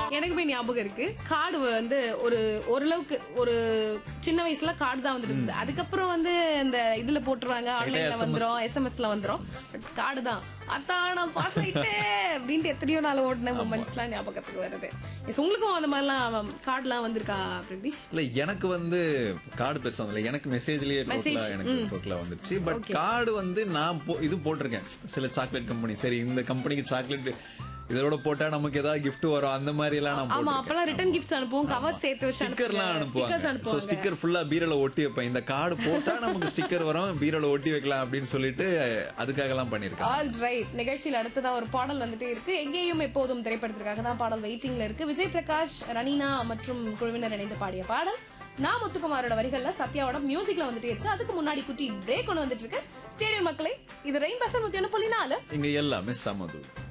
எனக்குமே ஞாபகம் இருக்கு கார்டு வந்து ஒரு ஓரளவுக்கு ஒரு சின்ன வயசுல கார்டு தான் வந்துட்டு இருந்தது அதுக்கப்புறம் வந்து இந்த இதுல போட்டுருவாங்க ஆன்லைன்ல SMS. வந்துரும் எஸ்எம்எஸ்ல வந்துரும் கார்டு தான் அத்தான் நான் பாஸ் ஆயிட்டேன் அப்படின்ட்டு எத்தனையோ நாள் ஓடின மூமெண்ட்ஸ்லாம் ஞாபகத்துக்கு வருது Yes, உங்களுக்கும் அந்த மாதிரிலாம் கார்டுலாம் வந்திருக்கா பிரதீஷ் இல்ல எனக்கு வந்து கார்டு பெருசா வந்தல எனக்கு மெசேஜ்லயே டோட்டலா எனக்கு டோட்டலா வந்துருச்சு பட் கார்டு வந்து நான் போ- இது போட்டிருக்கேன் சில சாக்லேட் கம்பெனி சரி இந்த கம்பெனிக்கு சாக்லேட் இதோட போட்டா நமக்கு ஏதாவது gift வரும் அந்த மாதிரி எல்லாம் நான் ஆமா போட்டிருக்கேன் அப்பெல்லாம் ரிட்டர்ன் கிஃப்ட்ஸ் அனுப்புவோம் கவர் சேர்த்து வச்சு ஸ்டிக்கர்லாம் ஸ்டிக்கர்ஸ் அனுப்புவாங்க ஸோ அனுப்புவாங்க ஸ்டிக்கர் ஃபுல்லா பீரோல ஒட்டி வைப்பேன் இந்த கார்டு போட்டா நமக்கு ஸ்டிக்கர் வரும் பீரோல ஒட்டி வைக்கலாம் அப்படின்னு சொல்லிட்டு அதுக்காக எல்லாம் பண்ணிருக்கேன் ஆல் ரைட் நிகழ்ச்சியில் அடுத்ததா ஒரு பாடல் வந்துட்டே இருக்கு எங்கேயும் எப்போதும் திரைப்படத்திற்காக தான் பாடல் வெயிட்டிங்ல இருக்கு விஜய் பிரகாஷ் ரனீனா மற்றும் குழுவினர் இணைந்து பாடிய பாடல் நான் முத்துக்குமாரோட வரிகள்ல சத்யாவோட மியூசிக்ல வந்துட்டே இருக்கு அதுக்கு முன்னாடி குட்டி பிரேக் ஒன்று வந்துட்டு இருக்கு ஸ்டேடியம் மக்களே இது ரெயின் பஃபர் நூத்தி ஒன்று புள்ளி நாலு இங்க எல்லாமே சமது